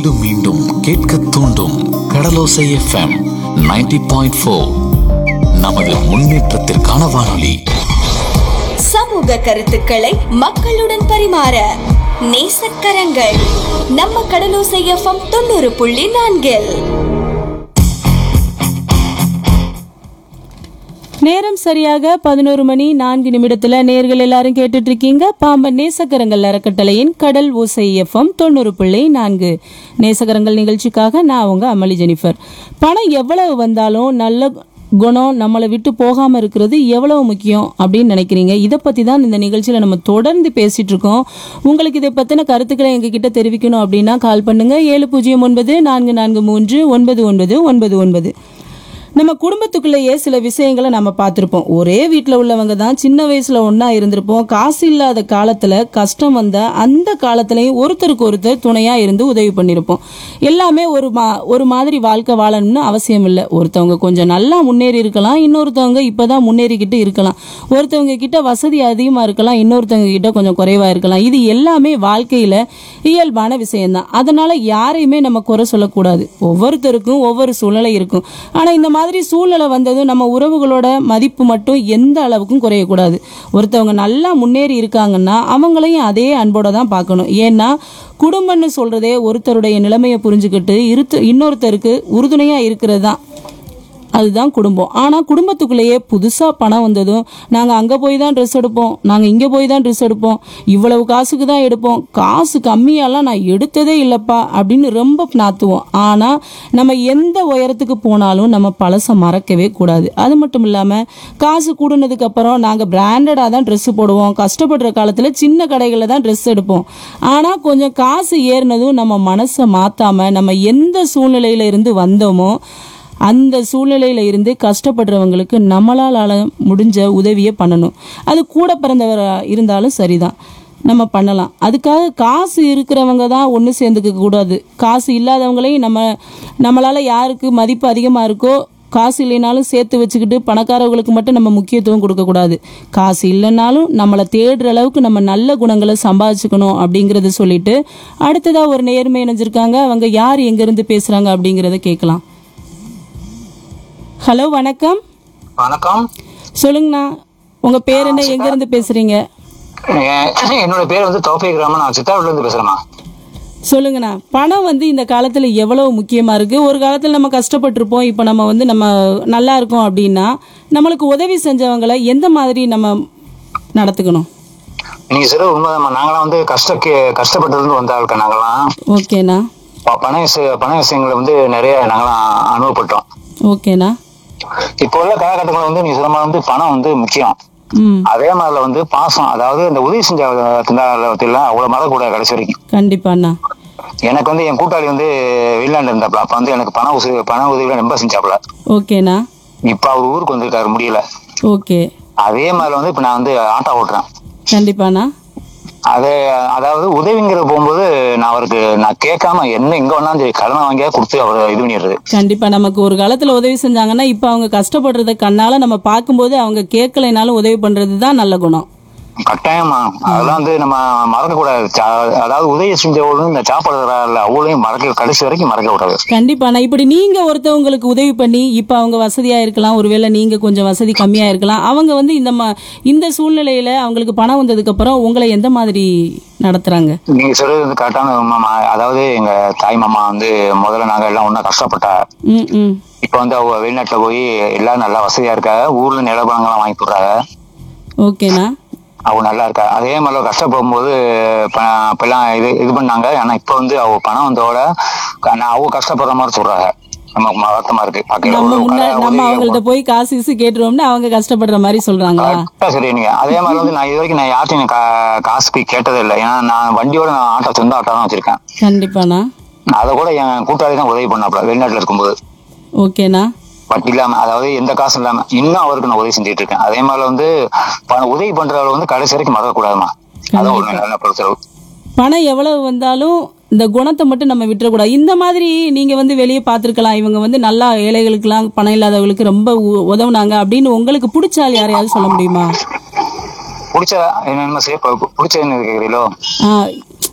மீண்டும் மீண்டும் கேட்க தூண்டும் கடலோசை எஃப்எம் 90.4 பாயிண்ட் ஃபோர் நமது முன்னேற்றத்திற்கான வானொலி சமூக கருத்துக்களை மக்களுடன் பரிமாற நேசக்கரங்கள் நம்ம கடலோசை எஃப்எம் தொண்ணூறு புள்ளி நான்கில் நேரம் சரியாக பதினோரு மணி நான்கு நிமிடத்துல நேர்கள் எல்லாரும் கேட்டுட்டு இருக்கீங்க பாம்பன் நேசகரங்கள் அறக்கட்டளையின் கடல் ஓசை எஃப்எம் தொண்ணூறு புள்ளி நான்கு நேசகரங்கள் நிகழ்ச்சிக்காக நான் உங்க அமளி ஜெனிஃபர் பணம் எவ்வளவு வந்தாலும் நல்ல குணம் நம்மளை விட்டு போகாம இருக்கிறது எவ்வளவு முக்கியம் அப்படின்னு நினைக்கிறீங்க இதை பத்தி தான் இந்த நிகழ்ச்சியில நம்ம தொடர்ந்து பேசிட்டு இருக்கோம் உங்களுக்கு இதை பத்தின கருத்துக்களை எங்ககிட்ட தெரிவிக்கணும் அப்படின்னா கால் பண்ணுங்க ஏழு பூஜ்ஜியம் ஒன்பது நான்கு நான்கு மூன்று ஒன்பது ஒன்பது ஒன்பது ஒன்பது நம்ம குடும்பத்துக்குள்ளேயே சில விஷயங்களை நம்ம பார்த்துருப்போம் ஒரே வீட்டில் உள்ளவங்க தான் சின்ன வயசுல ஒன்றா இருந்திருப்போம் காசு இல்லாத காலத்தில் கஷ்டம் வந்த அந்த காலத்துலையும் ஒருத்தருக்கு ஒருத்தர் துணையாக இருந்து உதவி பண்ணியிருப்போம் எல்லாமே ஒரு மா ஒரு மாதிரி வாழ்க்கை வாழணும்னு அவசியம் இல்லை ஒருத்தவங்க கொஞ்சம் நல்லா முன்னேறி இருக்கலாம் இன்னொருத்தவங்க இப்போ தான் முன்னேறிக்கிட்டு இருக்கலாம் ஒருத்தவங்க கிட்ட வசதி அதிகமாக இருக்கலாம் இன்னொருத்தவங்க கிட்ட கொஞ்சம் குறைவாக இருக்கலாம் இது எல்லாமே வாழ்க்கையில் இயல்பான விஷயம்தான் அதனால யாரையுமே நம்ம குறை சொல்லக்கூடாது ஒவ்வொருத்தருக்கும் ஒவ்வொரு சூழ்நிலை இருக்கும் ஆனால் இந்த மாதிரி சூழ்நிலை வந்ததும் நம்ம உறவுகளோட மதிப்பு மட்டும் எந்த அளவுக்கும் குறையக்கூடாது ஒருத்தவங்க நல்லா முன்னேறி இருக்காங்கன்னா அவங்களையும் அதே அன்போட தான் பார்க்கணும் ஏன்னா குடும்பம்னு சொல்றதே ஒருத்தருடைய நிலைமையை புரிஞ்சுக்கிட்டு இருத்து இன்னொருத்தருக்கு உறுதுணையா இருக்கிறது தான் அதுதான் குடும்பம் ஆனால் குடும்பத்துக்குள்ளேயே புதுசாக பணம் வந்ததும் நாங்கள் அங்கே போய் தான் ட்ரெஸ் எடுப்போம் நாங்கள் இங்கே போய் தான் ட்ரெஸ் எடுப்போம் இவ்வளவு காசுக்கு தான் எடுப்போம் காசு கம்மியாலாம் நான் எடுத்ததே இல்லைப்பா அப்படின்னு ரொம்ப நாத்துவோம் ஆனால் நம்ம எந்த உயரத்துக்கு போனாலும் நம்ம பழசை மறக்கவே கூடாது அது மட்டும் இல்லாமல் காசு கூடுனதுக்கு அப்புறம் நாங்கள் பிராண்டடாக தான் ட்ரெஸ் போடுவோம் கஷ்டப்படுற காலத்தில் சின்ன கடைகளில் தான் ட்ரெஸ் எடுப்போம் ஆனால் கொஞ்சம் காசு ஏறினதும் நம்ம மனசை மாற்றாம நம்ம எந்த சூழ்நிலையில இருந்து வந்தோமோ அந்த சூழ்நிலையில இருந்து கஷ்டப்படுறவங்களுக்கு நம்மளால் ஆள முடிஞ்ச உதவியை பண்ணணும் அது கூட பிறந்தவர் இருந்தாலும் சரிதான் நம்ம பண்ணலாம் அதுக்காக காசு இருக்கிறவங்க தான் ஒன்று சேர்ந்துக்க கூடாது காசு இல்லாதவங்களையும் நம்ம நம்மளால யாருக்கு மதிப்பு அதிகமாக இருக்கோ காசு இல்லைனாலும் சேர்த்து வச்சுக்கிட்டு பணக்காரவங்களுக்கு மட்டும் நம்ம முக்கியத்துவம் கொடுக்கக்கூடாது காசு இல்லைனாலும் நம்மளை தேடுற அளவுக்கு நம்ம நல்ல குணங்களை சம்பாதிச்சுக்கணும் அப்படிங்கிறத சொல்லிட்டு அடுத்ததா ஒரு நேர்மை இணைஞ்சிருக்காங்க அவங்க யார் எங்கேருந்து பேசுகிறாங்க அப்படிங்கிறத கேட்கலாம் ஹலோ வணக்கம் வணக்கம் சொல்லுங்கண்ணா உங்க பேர் என்ன எங்க இருந்து பேசுறீங்க எ- என்னோட பேர் வந்து தௌஃபிக் ரஹ்மான் நான் சித்தாபுல இருந்து பேசுறேம்மா சொல்லுங்கண்ணா பணம் வந்து இந்த காலத்துல எவ்வளவு முக்கியமா இருக்கு ஒரு காலத்துல நம்ம கஷ்டப்பட்டிருப்போம் இப்போ நம்ம வந்து நம்ம நல்லா இருக்கோம் அப்படின்னா நம்மளுக்கு உதவி செஞ்சவங்களை எந்த மாதிரி நம்ம நடத்துக்கணும் நீங்க சொல்ற உண்மைதாம்மா நாங்களாம் வந்து கஷ்ட கஷ்டப்பட்டதுல இருந்து வந்த ஆளுக்க நாங்களாம் ஓகேண்ணா ப- பண விஷய பண விஷயங்களை வந்து நிறைய நாங்களாம் அனுபவப்பட்டோம் ஓகேண்ணா இப்போ உள்ள காலகட்டங்களில் வந்து நீங்க சொல்ற மாதிரி வந்து பணம் வந்து முக்கியம் ம் அதே மாதிரில வந்து பாசம் அதாவது இந்த உதவி செஞ்ச திண்டாளத்தில் அவ்வளவு மறக்கக்கூடாது கடைசி வரைக்கும் கண்டிப்பாண்ணா எனக்கு வந்து என் கூட்டாளி வந்து வெளிநாடு இருந்தாப்ல அப்ப வந்து எனக்கு பண உதவி பண உதவிலாம் ரொம்ப செஞ்சாப்ல ஓகேண்ணா இப்ப அவர் ஊருக்கு வந்திருக்காரு முடியல ஓகே அதே மாதிரி வந்து இப்ப நான் வந்து ஆட்டோ ஓட்டுறேன் கண்டிப்பாண்ணா அது அதாவது உதவிங்கிற போகும்போது நான் அவருக்கு நான் கேட்காம என்ன எங்க வேணாலும் சரி கடனை வாங்கியா கொடுத்து அவர் இது பண்ணிடுறது கண்டிப்பா நமக்கு ஒரு காலத்துல உதவி செஞ்சாங்கன்னா இப்ப அவங்க கஷ்டப்படுறத கண்ணால நம்ம பார்க்கும்போது அவங்க கேட்கலைனாலும் உதவி பண்றது தான் நல்ல குணம் கட்டாயமா அதெல்லாம் வந்து நம்ம மறக்க கூடாது சா- அதாவது உதவி செஞ்சவங்களும் இந்த சாப்பிடுறாள் அவளையும் மறக்க கடைசி வரைக்கும் மறக்க கூடாது கண்டிப்பாண்ணா இப்படி நீங்க ஒருத்தவங்களுக்கு உதவி பண்ணி இப்ப அவங்க வசதியா இருக்கலாம் ஒருவேளை நீங்க கொஞ்சம் வசதி கம்மியா இருக்கலாம் அவங்க வந்து இந்த ம- இந்த சூழ்நிலையில அவங்களுக்கு பணம் வந்ததுக்கு அப்புறம் உங்களை எந்த மாதிரி நடத்துறாங்க நீங்க சொல்றது வந்து கரெக்டான உண்மைமா அதாவது எங்க தாய் மாமா வந்து முதல்ல நாங்க எல்லாம் ஒண்ணா கஷ்டப்பட்டா ம் ம் இப்ப வந்து அவங்க வெளிநாட்டுல போய் எல்லாரும் நல்லா வசதியா இருக்காங்க ஊர்ல நிலப்பழங்கள்லாம் வாங்கி போடுறாங்க ஓகேண்ணா அவ நல்லா இருக்கா அதே மாதிரி அவ கஷ்டப்படும் போது ப- அப்பெல்லாம் இது இது பண்ணாங்க ஆனா இப்ப வந்து அவ பணம் வந்தோட நான் அவ கஷ்டப்படுற மாதிரி சொல்றாங்க நமக்கு ம- வருத்தமா இருக்கு பாக்கையில நம்ம ஒரு முன்னாடி கடை நம்ம உதவி அவங்கள்ட்ட போய் காசு கீசு கேட்டுருவோம்னா அவங்க கஷ்டப்படுற மாதிரி சொல்றாங்களா கரெக்டா சரி நீங்க அதே மாதிரி வந்து நான் இது வரைக்கும் நான் யார்ட்டையும் கா- காசு போய் கேட்டதே இல்லை ஏன்னா நான் வண்டியோட நான் ஆட்டோ சொந்த ஆட்டோ தான் வச்சிருக்கேன் கண்டிப்பாண்ணா அதை கூட என் கூட்டாளி தான் உதவி பண்ணாப்ல வெளிநாட்டுல இருக்கும்போது ஓகேண்ணா வட்டி இல்லாம அதாவது எந்த காசும் இல்லாம இன்னும் அவருக்கு நான் உதவி செஞ்சுட்டு இருக்கேன் அதே மாதிரி வந்து பண- உதவி பண்றவங்க வந்து கடைசி வரைக்கும் மறக்க கூடாதுமா அதான் ஒரு நல்ல பொறுத்தளவு பணம் எவ்வளவு வந்தாலும் இந்த குணத்தை மட்டும் நம்ம விட்டுறக்கூடாது இந்த மாதிரி நீங்க வந்து வெளியே பார்த்துருக்கலாம் இவங்க வந்து நல்லா ஏழைகளுக்கெல்லாம் பணம் இல்லாதவங்களுக்கு ரொம்ப உ- உதவுனாங்க அப்படின்னு உங்களுக்கு பிடிச்ச ஆள் யாரையாவது சொல்ல முடியுமா பிடிச்ச என்ன செய்ய பிடிச்ச என்ன கேக்குறீங்களோ ஆ,